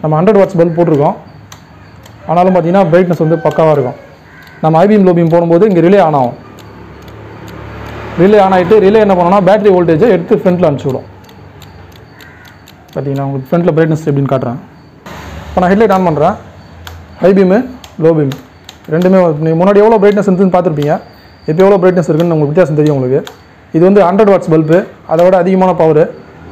நம்ம hundred watts bulb போட்டிருக்கோம் ஆனாலும் பார்த்தீங்கன்னா பிரைட்னஸ் வந்து பக்காவாக இருக்கும் நம்ம ஐபிஎம் லோபியம் போடும்போது இங்கே ரிலே ஆன் ஆகும் ரிலே ஆன் ஆகிட்டு ரிலே என்ன பண்ணோம்னா பேட்டரி வோல்டேஜை எடுத்து ஃப்ரண்ட்டில் அனுப்பிச்சி பார்த்தீங்கன்னா உங்களுக்கு ஃப்ரண்ட்டில் பிரைட்னஸ் எப்படின்னு காட்டுறேன் இப்போ நான் ஹெட்லைட் ஆன் பண்ணுறேன் ஹை பீமு லோ பீம் ரெண்டுமே நீங்கள் முன்னாடி எவ்வளோ பிரைட்னஸ் இருந்துன்னு பார்த்துருப்பீங்க இப்போ எவ்வளோ பிரைட்னஸ் இருக்குன்னு உங்களுக்கு வித்தியாசம் தெரியும் உங்களுக்கு இது வந்து ஹண்ட்ரட் வாட்ஸ் பல்பு அதை விட அதிகமான பவர்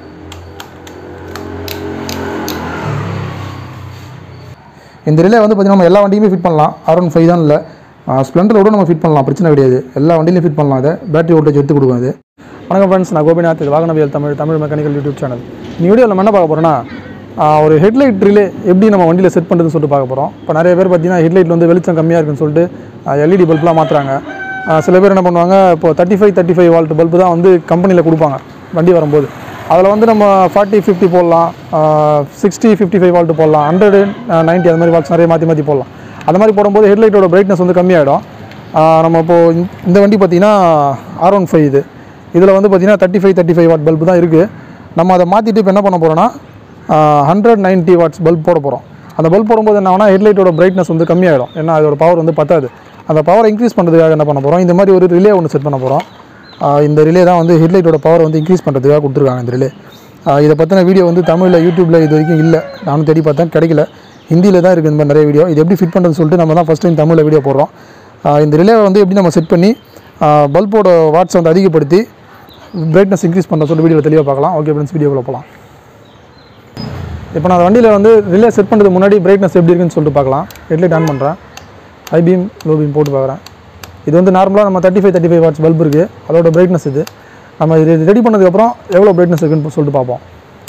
இந்த ரிலே வந்து பார்த்தீங்கன்னா நம்ம எல்லா வண்டியுமே ஃபிட் பண்ணலாம் அரௌண்ட் ஃபைவ் தான் இல்லை ஸ்ப்ளெண்டரில் கூட நம்ம ஃபிட் பண்ணலாம் பிரச்சனை கிடையாது எல்லா வண்டியிலையும் ஃபிட் பண்ணலாம் இதை பேட்டரி வோல்டேஜ் எடுத்து கொடுக்கும் இது வணக்கம் ஃப்ரெண்ட்ஸ் நான் கோபிநாத் இது வாகனவியல் Tamil Tamil mechanical YouTube channel இந்த வீடியோவில் நம்ம என்ன பார்க்க போகிறோன்னா ஒரு ஹெட்லைட் ரிலே எப்படி நம்ம வண்டியில் செட் பண்ணுறதுன்னு சொல்லிட்டு பார்க்க போகிறோம் இப்போ நிறைய பேர் பார்த்தீங்கன்னா ஹெட்லைட்டில் வந்து வெளிச்சம் கம்மியாக இருக்குன்னு சொல்லிட்டு எல்இடி பல்ப்லாம் மாற்றுறாங்க சில பேர் என்ன பண்ணுவாங்க இப்போ thirty five thirty five volt bulb தான் வந்து கம்பெனியில் கொடுப்பாங்க வண்டி வரும்போது அதில் வந்து நம்ம ஃபார்ட்டி ஃபிஃப்டி போடலாம் சிக்ஸ்டி ஃபிஃப்டி ஃபைவ் வால்ட் போடலாம் ஹண்ட்ரடு நைன்ட்டி அது மாதிரி வால்ட்ஸ் நிறைய மாற்றி மாற்றி போடலாம் அது மாதிரி போடும்போது ஹெட்லைட்டோட பிரைட்னஸ் வந்து கம்மியாகிடும் நம்ம இப்போது இந்த வண்டி பார்த்தீங்கன்னா ஆர் ஒன் ஃபைவ் இது இதில் வந்து பார்த்தீங்கன்னா thirty five thirty five watt bulb தான் இருக்குது நம்ம அதை மாற்றிட்டு இப்போ என்ன பண்ண போகிறோன்னா ஹண்ட்ரட் நைன்ட்டி வாட்ஸ் பல்ப் போட போகிறோம் அந்த பல்ப் போடும்போது என்ன ஆகுனா ஹெட்லைட்டோட பிரைட்னஸ் வந்து கம்மியாகிடும் ஏன்னா அதோட பவர் வந்து பத்தாது அந்த பவரை இன்க்ரீஸ் பண்ணுறதுக்காக என்ன பண்ண போகிறோம் இந்த மாதிரி ஒரு ரிலே ஒன்று செட் பண்ண போகிறோம் இந்த ரிலே தான் வந்து ஹெட்லைட்டோட பவர் வந்து இன்க்ரீஸ் பண்ணுறதுக்காக கொடுத்துருக்காங்க இந்த ரிலே இதை பற்றின வீடியோ வந்து தமிழில் யூடியூப்பில் இது வரைக்கும் இல்லை நானும் தேடி பார்த்தேன் கிடைக்கல ஹிந்தியில் தான் இருக்குது இந்த மாதிரி நிறைய வீடியோ இது எப்படி ஃபிட் பண்ணுறதுன்னு சொல்லிட்டு நம்ம தான் ஃபஸ்ட் டைம் தமிழில் வீடியோ போடுறோம் ஆஹ் இந்த ரிலேவை வந்து எப்படி நம்ம செட் பண்ணி பல்போட வாட்ஸ் வந்து அதிகப்படுத்தி பிரைட்னஸ் இன்க்ரீஸ் பண்ணுற சொல்லி வீடியோவில் தெளிவாக பார்க்கலாம் ஓகே ஃப்ரெண்ட்ஸ் வீடியோக்குள்ள போகலாம் இப்போ நான் வண்டியில் வந்து ரிலே செட் பண்ணுறதுக்கு முன்னாடி பிரைட்னஸ் எப்படி இருக்குன்னு சொல்லிட்டு பார்க்கலாம் ஹெட்லைட் ஆன் பண்ணுறேன் ஹை பீம் லோ பீம் போட்டு பார்க்குறேன் இது வந்து நார்மலாக நம்ம thirty five thirty five watts bulb இருக்குது அதோட பிரைட்னஸ் இது நம்ம இது ரெடி பண்ணதுக்கப்புறம் எவ்வளோ பிரைட்னஸ் இருக்குன்னு சொல்லிட்டு பார்ப்போம்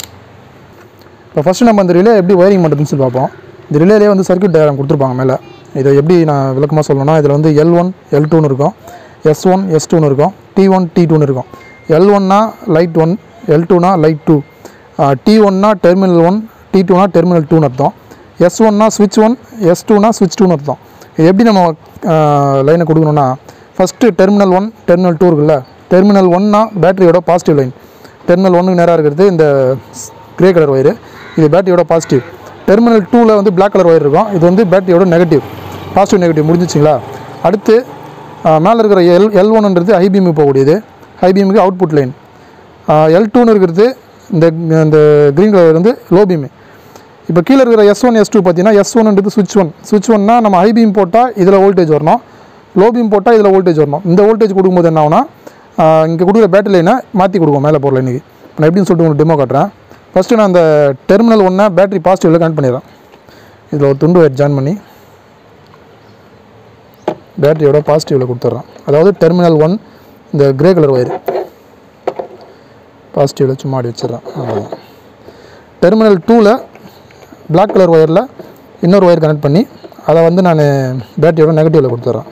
இப்போ ஃபஸ்ட்டு நம்ம இந்த ரிலே எப்படி ஒயரிங் பண்ணுறதுன்னு சொல்லி பார்ப்போம் இந்த ரிலேலே வந்து சர்க்யூட் டயக்ராம் கொடுத்துருப்பாங்க மேலே இதை எப்படி நான் விளக்கமாக சொல்லணும்னா இதில் வந்து எல் ஒன் எல் டூன்னு இருக்கும் எஸ் ஒன் எஸ் டூன்னு இருக்கும் டி ஒன் டி டூன்னு இருக்கும் எல் ஒன்னா லைட் ஒன் எல் டூனா லைட் டூ டி ஒன்னா டெர்மினல் ஒன் டி டூனா டெர்மினல் டூன்னு அர்த்தம் எஸ் ஒன்னா ஸ்விட்ச் ஒன் எஸ் டூனா ஸ்விட்ச் டூன்னு அர்த்தம் இது எப்படி நம்ம லைனை கொடுக்கணும்னா first terminal one terminal two இருக்குல்ல டெர்மினல் ஒன்னா பேட்டரியோட பாசிட்டிவ் லைன் டெர்மினல் ஒன்றுக்கு நேராக இருக்கிறது இந்த கிரே கலர் ஒயரு இது பேட்டரியோட பாசிட்டிவ் டெர்மினல் டூவில் வந்து Black கலர் ஒயர் இருக்கும் இது வந்து பேட்டரியோட நெகட்டிவ் பாசிட்டிவ் நெகட்டிவ் முடிஞ்சிச்சிங்களா அடுத்து மேலே இருக்கிற எல் எல் ஒன்றுன்றது ஐபிஎம் போகக்கூடியது ஐபிஎம்க்கு அவுட்புட் லைன் எல் டூன்னு இருக்கிறது இந்த இந்த க்ரீன் கலர் வந்து லோ பீமு இப்போ கீழே இருக்கிற எஸ் ஒன் எஸ் டூ பார்த்தீங்கன்னா எஸ் ஒன்ன்றது சுவிட்ச் ஒன் சுவிட்ச் ஒன்னா நம்ம ஹை பீம் போட்டால் இதில் வோல்டேஜ் வரணும் லோ பீம் போட்டால் இதில் வோல்டேஜ் வரணும் இந்த வோல்டேஜ் கொடுக்கும்போது என்ன ஆகுனா இங்கே கொடுக்குற பேட்டரி லைனை மாற்றி கொடுக்கும் மேலே போகிற லைனுக்கு நான் எப்படின்னு சொல்லிட்டு உங்களுக்கு டெமோ காட்டுறேன் ஃபஸ்ட்டு நான் அந்த டெர்மினல் ஒன்றை பேட்டரி பாசிட்டிவில் கனெக்ட் பண்ணிடுறேன் இதில் ஒரு துண்டு ஒயர் ஜாயின் பண்ணி பேட்டரியோட பாசிட்டிவில் கொடுத்துட்றேன் அதாவது டெர்மினல் ஒன் இந்த கிரே கலர் ஒயர் பாசிட்டிவில் சும்மா ஆடி வச்சிடுறேன் அவ்வளோதான் டெர்மினல் டூவில் Black கலர் ஒயரில் இன்னொரு ஒயர் கனெக்ட் பண்ணி அதை வந்து நான் பேட்டரியோட நெகட்டிவில் கொடுத்துட்றேன்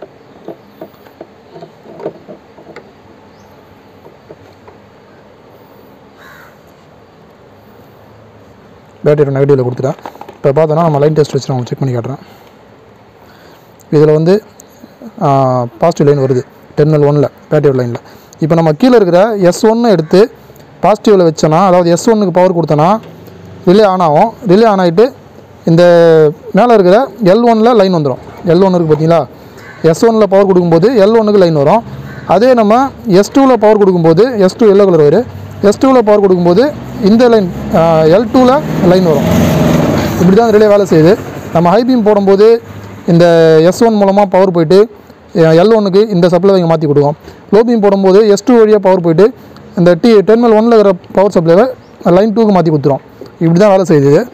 பேட்டரியோட நெகட்டிவில் கொடுத்துட்டேன் இப்போ பார்த்தோன்னா நம்ம லைன் டெஸ்ட் வச்சு நான் உங்களுக்கு செக் பண்ணி காட்டுறேன் இதில் வந்து பாசிட்டிவ் லைன் வருது டெர்மினல் ஒனில் பேட்டரி லைனில் இப்போ நம்ம கீழே இருக்கிற எஸ் ஒன்று எடுத்து பாசிட்டிவில் வச்சோன்னா அதாவது எஸ் ஒன்னுக்கு பவர் கொடுத்தோன்னா ரிலே ஆன் ஆகும் ரிலே ஆன் ஆகிட்டு இந்த மேலே இருக்கிற எல் ஒனில் லைன் வந்துடும் எல் ஒன் இருக்குது பார்த்தீங்களா எஸ் ஒனில் பவர் கொடுக்கும்போது எல் ஒன்னுக்கு லைன் வரும் அதே நம்ம எஸ் டூவில் பவர் கொடுக்கும்போது எஸ் டூ எல்லோ கலர் வரும் எஸ் டூவில் பவர் கொடுக்கும்போது இந்த லைன் எல் டூவில் லைன் வரும் இப்படி தான் ரிலே வேலை செய்யுது நம்ம ஹை பீம் போடும்போது இந்த எஸ் ஒன் மூலமாக பவர் போயிட்டு எல் ஒன்னுக்கு இந்த சப்ளை இங்கே மாற்றி கொடுக்கும் லோ பீம் போடும்போது எஸ் டூ வழியாக பவர் போயிட்டு இந்த டி டெர்மினல் ஒனில் இருக்கிற பவர் சப்ளைவை லைன் டூக்கு மாற்றி கொடுத்துரும் இப்படி தான் வேலை செய்யுது இது.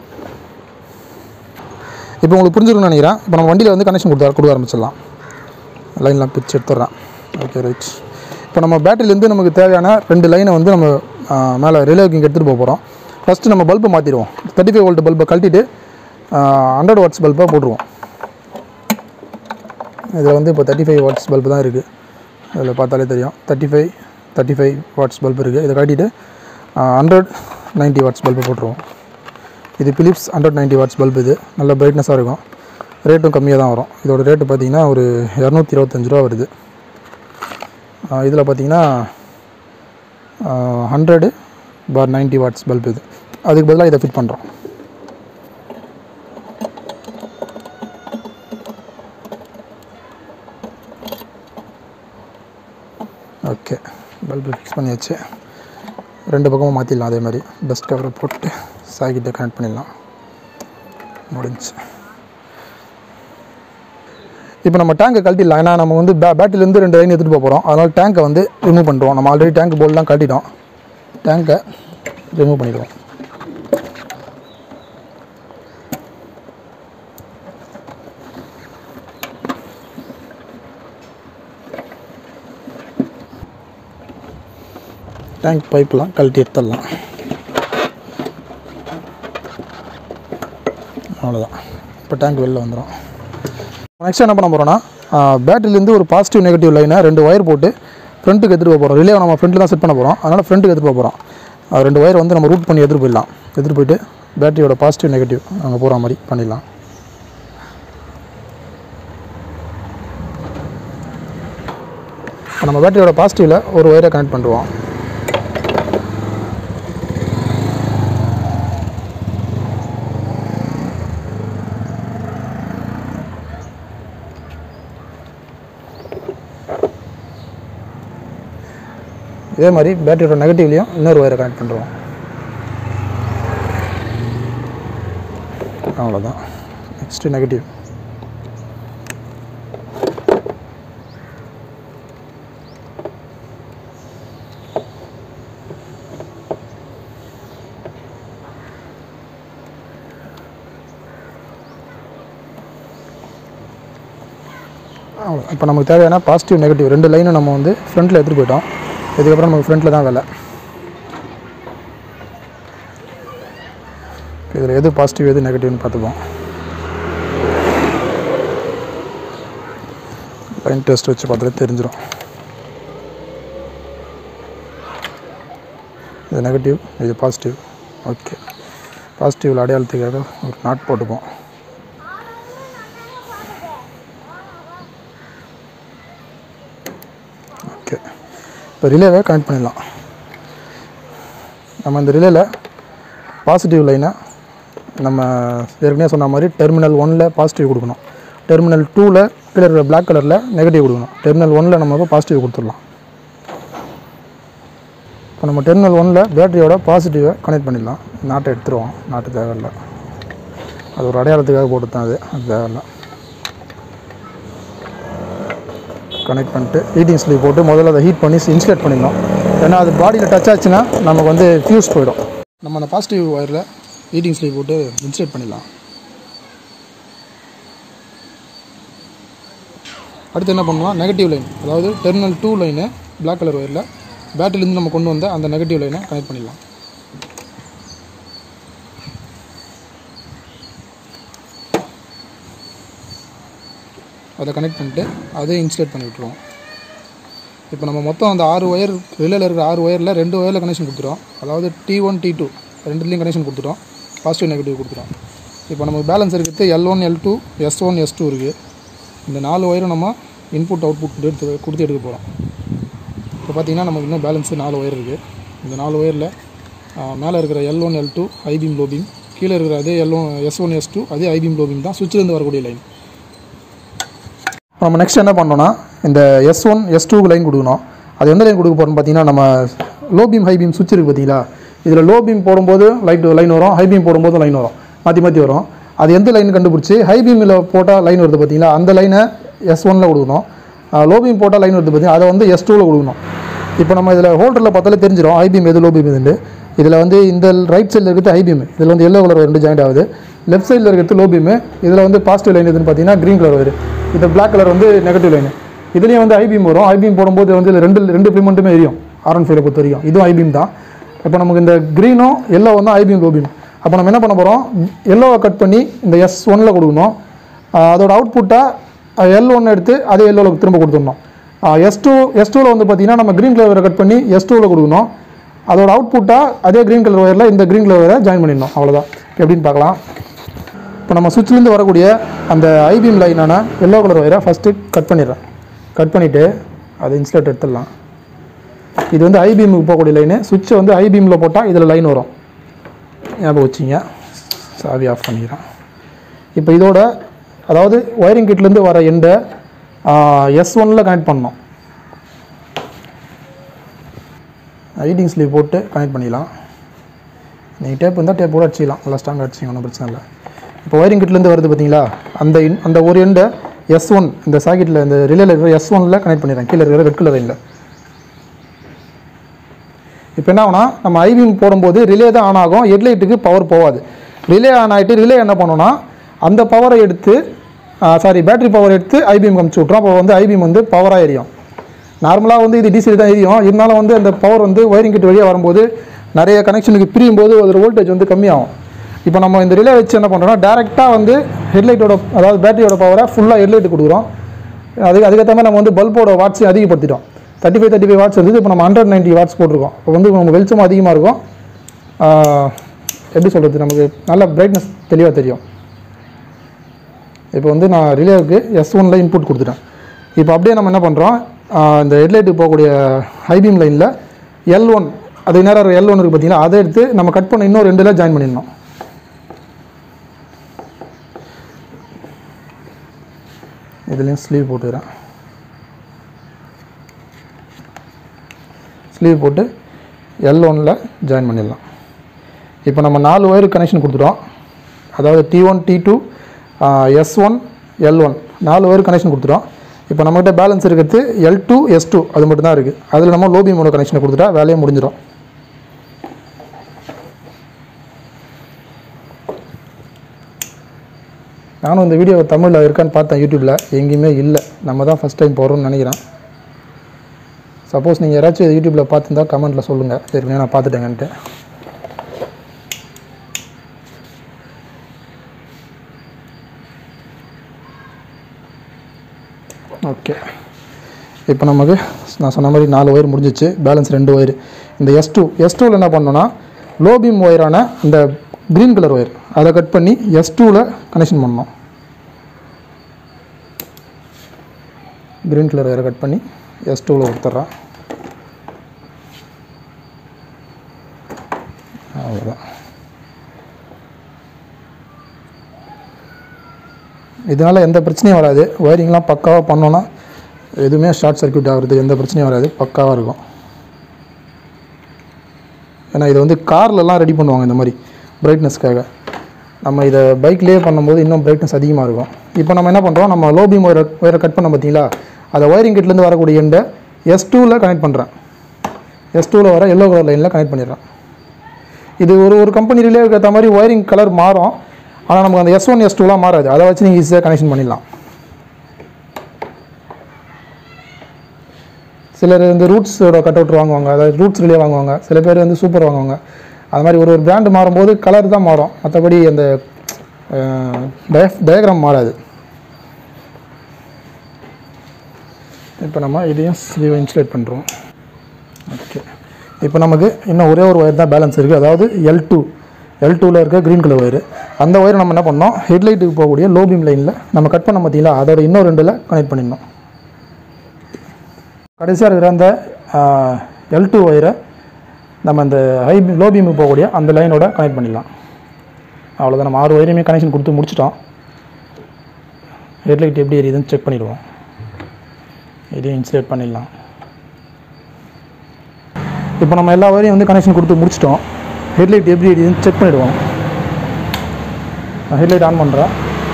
இப்போ உங்களுக்கு புரிஞ்சுக்கணும்னு நினைக்கிறேன் இப்போ நம்ம வண்டியில் வந்து கனெக்ஷன் கொடுத்தா கொடுக்க ஆரம்பிச்சிடலாம் லைன்லாம் பிரித்து எடுத்துட்றேன் ஓகே ரைட் இப்போ நம்ம பேட்டரியிலேருந்து நமக்கு தேவையான ரெண்டு லைனை வந்து நம்ம ஆ, மேலே ரிலேவுக்கு இங்கே எடுத்துகிட்டு போக போகிறோம் ஃபஸ்ட்டு நம்ம பல்பை மாற்றிடுவோம் தேர்ட்டி ஃபைவ் வோல்ட் பல்பை கழட்டிட்டு ஹண்ட்ரட் வாட்ஸ் பல்பை போட்டுருவோம் இதில் வந்து இப்போ தேர்ட்டி ஃபைவ் வாட்ஸ் பல்பு தான் இருக்குது இதில் பார்த்தாலே தெரியும் thirty five thirty five watts bulb இருக்குது இதை கட்டிட்டு ஹண்ட்ரட் நைன்ட்டி வாட்ஸ் பல்பு போட்டுருவோம் இது Philips hundred ninety watts bulb இது நல்ல பிரைட்னஸாக இருக்கும் ரேட்டும் கம்மியாக தான் வரும் இதோட ரேட்டு பார்த்தீங்கன்னா ஒரு இரநூத்தி இருபத்தஞ்சு ரூபா வருது இதில் பார்த்தீங்கன்னா hundred for ninety watts bulb இது அதுக்கு பதிலாக இதை ஃபிட் பண்ணுறோம் ஓகே பல்பு ஃபிக்ஸ் பண்ணியாச்சு ரெண்டு பக்கமும் மாற்றிடலாம் அதே மாதிரி டஸ்ட் கவரை போட்டு சாக்கிட்ட கனெக்ட் பண்ணிடலாம் முடிஞ்சு இப்போ நம்ம டேங்கை கழட்டிடலாம் ஏன்னா நம்ம வந்து பே பேட்டரிலேருந்து ரெண்டு லைன் எடுத்துகிட்டு போக போகிறோம் அதனால் டேங்கை வந்து ரிமூவ் பண்ணுறோம் நம்ம ஆல்ரெடி டேங்க் போர்டெலாம் கழட்டிட்டோம் டேங்கை ரிமூவ் பண்ணிடுவோம் டேங்க் பைப்லாம் கழட்டி எடுத்துடலாம் அவ்வளோதான் இப்போ டேங்க் வெளில வந்துடும் நெக்ஸ்ட் என்ன பண்ண போகிறோன்னா பேட்டரிலேருந்து ஒரு பாசிட்டிவ் நெகட்டிவ் லைனை ரெண்டு ஒயர் போட்டு ஃப்ரண்ட்டுக்கு எடுத்துகிட்டு போக போகிறோம் ரிலே நம்ம ஃப்ரண்ட்டில் தான் செட் பண்ண போகிறோம் அதனால் ஃப்ரண்ட்டுக்கு எடுத்துகிட்டு போக போகிறோம் ரெண்டு ஒயர் வந்து நம்ம ரூட் பண்ணி எடுத்துகிட்டு போயிடலாம் எடுத்துகிட்டு போயிட்டு பேட்டரியோட பாசிட்டிவ் நெகட்டிவ் அங்கே போகிற மாதிரி பண்ணிடலாம் இப்போ நம்ம பேட்டரியோட பாசிட்டிவில் ஒரு ஒயரை கனெக்ட் பண்ணுவோம் இதே மாதிரி பேட்டரியோட நெகட்டிவ்லையும் இன்னொரு ஒயரை கனெக்ட் பண்ணுறோம் அவ்வளோதான் நெக்ஸ்ட்டு நெகட்டிவ் அவ்வளோ இப்போ நமக்கு தேவையான பாசிட்டிவ் நெகட்டிவ் ரெண்டு லைனும் நம்ம வந்து ஃப்ரண்ட்டில் எடுத்துகிட்டு போயிட்டோம் இதுக்கப்புறம் நமக்கு ஃப்ரண்ட்டில் தான் வேலை இதில் எது பாசிட்டிவ் எது நெகட்டிவ்னு பார்த்துப்போம் லைன் டெஸ்ட் வச்சு பார்த்தாலே தெரிஞ்சிடும் இது நெகட்டிவ் இது பாசிட்டிவ் ஓகே பாசிட்டிவில் அடையாளத்துக்காக ஒரு நாட் போட்டுப்போம் ஓகே இப்போ ரிலேவை கனெக்ட் பண்ணிடலாம் நம்ம இந்த ரிலேல பாசிட்டிவ் லைனை நம்ம ஏற்கனவே சொன்ன மாதிரி டெர்மினல் ஒனில் பாசிட்டிவ் கொடுக்கணும் டெர்மினல் டூவில் கீழே இருக்கிற பிளாக் கலரில் நெகட்டிவ் கொடுக்கணும் டெர்மினல் ஒனில் நம்ம இப்போ பாசிட்டிவ் கொடுத்துடலாம் இப்போ நம்ம டெர்மினல் ஒனில் பேட்டரியோட பாசிட்டிவை கனெக்ட் பண்ணிடலாம் நாட்டை எடுத்துருவோம் நாட்டு தேவையில்லை அது ஒரு அடையாளத்துக்காக போட்டு தான் அது அது தேவையில்லை கனெக்ட் பண்ணிட்டு ஹீட்டிங் ஸ்லீவ் போட்டு முதல்ல அதை ஹீட் பண்ணி இன்சுலேட் பண்ணிடணும் ஏன்னா அது பாடியில் டச் ஆச்சுன்னா நமக்கு வந்து ஃபியூஸ் போயிடும் நம்ம அந்த பாசிட்டிவ் ஒயரில் ஹீட்டிங் ஸ்லீவ் போட்டு இன்சுலேட் பண்ணிடலாம் அடுத்து என்ன பண்ணுவோம் நெகட்டிவ் லைன் அதாவது terminal two line black colour ஒயரில் பேட்டரிலேருந்து நம்ம கொண்டு வந்த அந்த நெகட்டிவ் லைனை கனெக்ட் பண்ணிடலாம் அதை கனெக்ட் பண்ணிட்டு அதை இன்சுலேட் பண்ணி விட்ருவோம் இப்போ நம்ம மொத்தம் அந்த ஆறு ஒயர் ரிலேல இருக்கிற ஆறு ஒயரில் ரெண்டு ஒயரில் கனெக்ஷன் கொடுத்துட்டோம் அதாவது டி ஒன் டி டூ ரெண்டுலேயும் கனெக்ஷன் கொடுத்துட்டோம் பாசிட்டிவ் நெகட்டிவ் கொடுத்துட்டோம் இப்போ நமக்கு பேலன்ஸ் இருக்கிறது L one L two S one S two இருக்குது இந்த நாலு ஒயரும் நம்ம இன்புட் அவுட்புட் எடுத்து கொடுத்து எடுக்க போகிறோம் இப்போ பார்த்தீங்கன்னா நமக்கு இன்னும் பேலன்ஸு நாலு ஒயர் இருக்குது இந்த நாலு ஒயரில் மேலே இருக்கிற L one L two high beam low beam கீழே இருக்கிற அதே L one S one S two அதே ஐபீம் லோபீம் தான் சுவிட்சிலேருந்து வரக்கூடிய லைன் நம்ம நெக்ஸ்ட் என்ன பண்ணோம்னா இந்த எஸ் ஒன் எஸ் டூக்கு லைன் கொடுக்கணும் அது எந்த லைன் கொடுக்க போகிறோம்னு பார்த்தீங்கன்னா நம்ம லோ பீம் ஹை பீம் சுவிட்ச் இருக்குது பார்த்தீங்களா இதில் லோ பீம் போடும்போது லைட் லைன் வரும் ஹை பீம் போடும்போது லைன் வரும் மாற்றி மாற்றி வரும் அது எந்த லைன் கண்டுபிடிச்சி ஹை பீமில் போட்டால் லைன் வருது பார்த்தீங்களா அந்த லைனை எஸ் ஒனில் கொடுக்கணும் லோ பீம் போட்டால் லைன் வருது பார்த்தீங்கன்னா அதை வந்து எஸ் டூவில் கொடுக்கணும் இப்போ நம்ம இதில் ஹோல்டரில் பார்த்தாலே தெரிஞ்சிடும் ஹை பீம் எது லோ பீம் எதுன்னு இதில் வந்து இந்த ரைட் சைடில் இருக்கிறது ஹை பீம் இதில் வந்து எல்லோ கலர் ரெண்டு ஜாயிண்ட் ஆகுது லெஃப்ட் சைடில் இருக்கிறது லோ பீம் இதில் வந்து பாசிட்டிவ் லைன் எதுன்னு பார்த்தீங்கன்னா க்ரீன் கலர் வருது இந்த பிளாக் கலர் வந்து நெகட்டிவ் லைன் இதுலேயும் வந்து ஐபீம் வரும் ஐபீம் போடும்போது வந்து இதுல ரெண்டு ரெண்டு பிளிமெண்ட்டுமே எரியும் ஆர் ஒன் ஃபைவ்ல பொறுத்த வரைக்கும் இதுவும் ஐபீம் தான் இப்போ நமக்கு இந்த க்ரீனும் எல்லோ வந்து ஐபீம் லோ பீம் அப்போ நம்ம என்ன பண்ண போகிறோம் எல்லோவை கட் பண்ணி இந்த எஸ் ஒனில் கொடுக்கணும் ஆஹ் அதோட அவுட்புட்டாக எல் ஒன் எடுத்து அதே எல்லோவில் திரும்ப கொடுத்துடணும் எஸ் டூ எஸ் டூவில் வந்து பார்த்தீங்கன்னா நம்ம க்ரீன் கலரை கட் பண்ணி எஸ் டூவில் கொடுக்கணும் அதோட அவுட்புட்டாக அதே க்ரீன் கலர் ஒயரில் இந்த க்ரீன் கலர் ஒயரை ஜாயின் பண்ணிடணும் அவ்வளோதான் எப்படின்னு பார்க்கலாம் இப்போ நம்ம சுவிட்ச்லேருந்து வரக்கூடிய அந்த ஐபீம் லைனான எல்லோ கலர் ஒயரை ஃபஸ்ட்டு கட் பண்ணிடுறேன் கட் பண்ணிவிட்டு அதை இன்சுலேட் எடுத்துடலாம் இது வந்து ஐபீமுக்கு போகக்கூடிய லைனு சுவிட்சை வந்து ஐபீமில் போட்டால் இதில் லைன் வரும் ஞாபகம் வச்சிங்க சாவி ஆஃப் பண்ணிக்கிறேன் இப்போ இதோட அதாவது ஒயரிங் கிட்லேருந்து வர எண்டை எஸ் ஒனில் கனெக்ட் பண்ணோம் ஹைட்டிங் ஸ்லீவ் போட்டு கனெக்ட் பண்ணிடலாம் நீங்கள் டேப் இருந்தால் டேப் கூட அடிச்சிக்கலாம் நல்லா ஸ்ட்ராங்காக அடிச்சிங்க ஒன்றும் பிரச்சனை இல்லை இப்போ ஒயரிங் கிட்லேருந்து வருது பார்த்தீங்களா அந்த in- அந்த ஒரு எண்டை எஸ் ஒன் இந்த சாக்கெட்டில் இந்த ரிலேல இருக்கிற எஸ் ஒனில் கனெக்ட் பண்ணிடுறேன் கீழே இருக்கிற ரெட் கலர் லைனில் இப்போ என்ன ஆகும்னா நம்ம ஐபிஎம் போடும்போது ரிலே தான் ஆன் ஆகும் ஹெட்லைட்டுக்கு பவர் போகாது ரிலே ஆன் ஆகிட்டு ரிலே என்ன பண்ணுன்னா அந்த பவரை எடுத்து சாரி பேட்டரி பவர் எடுத்து ஐபிஎம் அமுச்சு விட்றோம் அப்போ வந்து ஐபிஎம் வந்து பவராக எரியும் நார்மலாக வந்து இது டிசி தான் எரியும் இருந்தாலும் வந்து அந்த பவர் வந்து ஒயரிங் கிட்ட வழியாக வரும்போது நிறைய கனெக்ஷனுக்கு பிரியும் போது அதோட வோல்டேஜ் வந்து கம்மியாகும் இப்போ நம்ம இந்த ரிலே வச்சு என்ன பண்ணுறோம்னா டேரெக்டாக வந்து ஹெட்லைட்டோட அதாவது பேட்டரியோட பவரை ஃபுல்லாக ஹெட்லைட்டு கொடுக்குறோம் அதுக்கு அதுக்கேற்ற மாதிரி நம்ம வந்து பல்போட வாட்ஸையும் அதிகப்படுத்திட்டோம் thirty five thirty five watts இருந்தது இப்போ நம்ம ஹண்ட்ரட் நைன்ட்டி வாட்ஸ் போட்டிருக்கோம் இப்போ வந்து நம்ம வெளிச்சமும் அதிகமாக இருக்கும் ஆஹ், எப்படி சொல்கிறது நமக்கு நல்ல பிரைட்னஸ் தெளிவாக தெரியும் இப்போ வந்து நான் ரிலேவுக்கு எஸ் ஒனில் இன்புட் கொடுத்துட்டேன் இப்போ அப்படியே நம்ம என்ன பண்ணுறோம் இந்த ஹெட்லைட்டுக்கு போகக்கூடிய ஹைபீம் லைனில் எல் ஒன் அது நேரம் எல் ஒன் இருக்குது பார்த்தீங்களா அதை எடுத்து நம்ம கட் பண்ண இன்னும் ரெண்டில் ஜாயின் பண்ணிடணும் இதுலேயும் ஸ்லீவ் போட்டுக்கிறேன் ஸ்லீவ் போட்டு எல் ஒனில் ஜாயின் பண்ணிடலாம் இப்போ நம்ம நாலு ஒயர் கனெக்ஷன் கொடுத்துட்டோம் அதாவது T one T two S one L one நாலு ஒயர் கனெக்ஷன் கொடுத்துட்டோம் இப்போ நம்மகிட்ட பேலன்ஸ் இருக்கிறது எல் டூ எஸ் டூ அது மட்டும் தான் இருக்குது அதில் நம்ம லோபி மோட கனெக்ஷனை கொடுத்துட்டா வேலையை முடிஞ்சிடும் நானும் இந்த வீடியோ தமிழில் இருக்கான்னு பார்த்தேன் யூடியூப்பில் எங்கேயுமே இல்லை நம்ம தான் ஃபஸ்ட் டைம் போடுறோம்னு நினைக்கிறேன் சப்போஸ் நீங்கள் யாராச்சும் இது யூடியூப்பில் பார்த்துருந்தா கமெண்ட்டில் சொல்லுங்கள் ஏற்கனவே நான் பார்த்துட்டேங்கன்ட்டு ஓகே இப்போ நமக்கு நான் சொன்ன மாதிரி நாலு ஒயர் முடிஞ்சிச்சு பேலன்ஸ் ரெண்டு ஒயர் இந்த எஸ் டூ எஸ் டூவில் என்ன பண்ணோன்னா லோ பீம் ஒயரான அந்த க்ரீன் கலர் ஒயர் அதை கட் பண்ணி எஸ் டூவில் கனெக்ஷன் பண்ணோம் க்ரீன் கலர் ஒயரை கட் பண்ணி எஸ் டூவில் கொடுத்துட்றேன் அவ்வளோதான் இதனால் எந்த பிரச்சனையும் வராது ஒயரிங்லாம் பக்காவாக பண்ணோன்னா எதுவுமே ஷார்ட் சர்க்யூட் ஆகுறது எந்த பிரச்சனையும் வராது பக்காவாக இருக்கும் ஏன்னா இதை வந்து கார்லலாம் ரெடி பண்ணுவாங்க இந்த மாதிரி பிரைட்னஸ்க்காக நம்ம இதை பைக்லேயே பண்ணும்போது இன்னும் பிரைட்னஸ் அதிகமாக இருக்கும் இப்போ நம்ம என்ன பண்ணுறோம் நம்ம லோ பீம் ஒயரை ஒயரை கட் பண்ண பார்த்தீங்களா அதை ஒயரிங் கிட்லேருந்து வரக்கூடிய எண்டை எஸ் டூவில் கனெக்ட் பண்ணுறேன் எஸ் டூவில் வர எல்லோ கலர் லைனில் கனெக்ட் பண்ணிடுறேன் இது ஒரு ஒரு கம்பெனி ரிலேவுக்கு ஏற்ற மாதிரி ஒயரிங் கலர் மாறும் ஆனால் நமக்கு அந்த எஸ் ஒன் எஸ் டூலாம் மாறாது அதை வச்சு நீங்கள் ஈஸியாக கனெக்ஷன் பண்ணிடலாம் சிலர் இந்த ரூட்ஸோட கட் அவுட் வாங்குவாங்க அதாவது ரூட்ஸ் ரிலே வாங்குவாங்க சில பேர் வந்து சூப்பர் வாங்குவாங்க அது மாதிரி ஒரு ஒரு பிராண்டு மாறும்போது கலர் தான் மாறும் மற்றபடி அந்த டயக்ராம் மாறாது இப்போ நம்ம இதையும் ஸ்லீவ் இன்சுலேட் பண்ணுறோம் ஓகே இப்போ நமக்கு இன்னும் ஒரே ஒரு ஒயர் தான் பேலன்ஸ் இருக்குது அதாவது எல் டூ எல் டூவில் இருக்க க்ரீன் கலர் ஒயர் அந்த ஒயர் நம்ம என்ன பண்ணோம் ஹெட்லைட்டுக்கு போகக்கூடிய லோ பீம் லைனில் நம்ம கட் பண்ண பார்த்தீங்களா அதோட இன்னும் ரெண்டில் கனெக்ட் பண்ணிடணும் கடைசியாக இருக்கிற அந்த எல் டூ ஒயரை நம்ம அந்த ஹை லோ பீமுக்கு போகக்கூடிய அந்த லைனோட கனெக்ட் பண்ணிடலாம் அவ்வளோதான் நம்ம ஆறு ஒயரையுமே கனெக்ஷன் கொடுத்து முடிச்சிட்டோம் ஹெட்லைட் எப்படி எரியுதுன்னு செக் பண்ணிடுவோம் இதையும் இன்சுலேட் பண்ணிடலாம் இப்போ நம்ம எல்லா வரையும் வந்து கனெக்ஷன் கொடுத்து முடிச்சிட்டோம் ஹெட்லைட் எப்படி எரியுதுன்னு செக் பண்ணிவிடுவோம் நான் ஹெட்லைட் ஆன் பண்ணுறேன்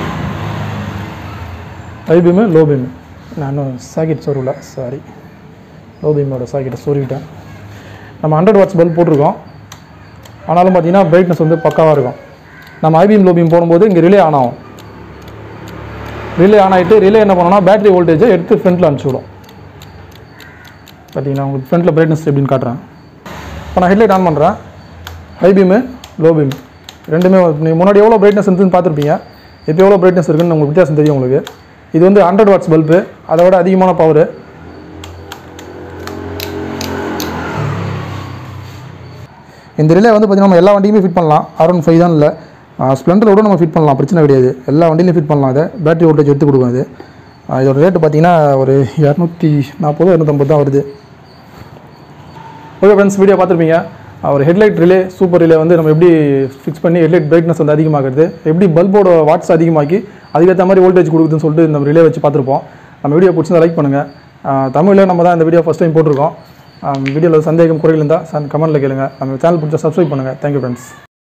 ஹை பீமு லோ பீமு நான் இன்னும் சாக்கெட் சொருவில் சாரி லோ பீமோட சாக்கெட்டை சொருவிட்டேன் நம்ம ஹண்ட்ரட் வாட்ஸ் பல்ப் போட்டிருக்கோம் ஆனாலும் பார்த்தீங்கன்னா பிரைட்னஸ் வந்து பக்காவாக இருக்கும் நம்ம ஐபிஎம் லோ பீம் போடும்போது இங்கே ரிலே ஆன் ஆகும் ரிலே ஆன் ஆகிட்டு ரிலே என்ன பண்ணோம்னா பேட்டரி வோல்டேஜை எடுத்து ஃப்ரண்ட்டில் அனுப்பிச்சி விடும் பார்த்தீங்கன்னா உங்களுக்கு ஃப்ரண்ட்டில் பிரைட்னஸ் எப்படின்னு காட்டுறேன் இப்போ நான் ஹெட்லைட் ஆன் பண்ணுறேன் ஹை பீமு லோ பீம் ரெண்டுமே நீங்கள் முன்னாடி எவ்வளோ பிரைட்னஸ் இருந்துன்னு பார்த்துருப்பீங்க இப்போ எவ்வளோ பிரைட்னஸ் இருக்குன்னு உங்களுக்கு வித்தியாசம் தெரியும் உங்களுக்கு இது வந்து ஹண்ட்ரட் வாட்ஸ் பல்பு அதை விட அதிகமான பவர் இந்த ரிலே வந்து பார்த்திங்கன்னா நம்ம எல்லா வண்டியுமே ஃபிட் பண்ணலாம் ஆர் ஒன் ஃபைவ் தான் இல்லை ஸ்ப்ளெண்டரில் கூட நம்ம ஃபிட் பண்ணலாம் பிரச்சனை கிடையாது எல்லா வண்டியிலையும் ஃபிட் பண்ணலாம் இதை பேட்டரி வோல்டேஜ் எடுத்து கொடுக்கும் இது ஆ, இதோட ரேட்டு பார்த்தீங்கன்னா ஒரு இரநூத்தி நாற்பது இரநூத்தம்பது தான் வருது ஓகே ஃப்ரெண்ட்ஸ் வீடியோ பார்த்துருப்பீங்க ஒரு ஹெட்லைட் ரிலே சூப்பர் ரிலே வந்து நம்ம எப்படி ஃபிக்ஸ் பண்ணி ஹெட்லைட் பிரைட்னஸ் வந்து அதிகமாகிறது எப்படி பல்போட வாட்ஸ் அதிகமாக்கி அதுக்கேற்ற மாதிரி வோல்டேஜ் கொடுக்குதுன்னு சொல்லிட்டு இந்த ரிலே வச்சு பார்த்துருப்போம் நம்ம வீடியோ பிடிச்சிருந்தா லைக் பண்ணுங்கள் தமிழில் நம்ம தான் இந்த வீடியோ ஃபஸ்ட் டைம் போட்டிருக்கோம் வீடியோவில் சந்தேகம் குறைகள் இருந்தால் கமெண்ட்டில் கேளுங்க நம்ம சேனல் பிடிச்சா சப்ஸ்கிரைப் பண்ணுங்கள் தேங்க்யூ ஃப்ரெண்ட்ஸ்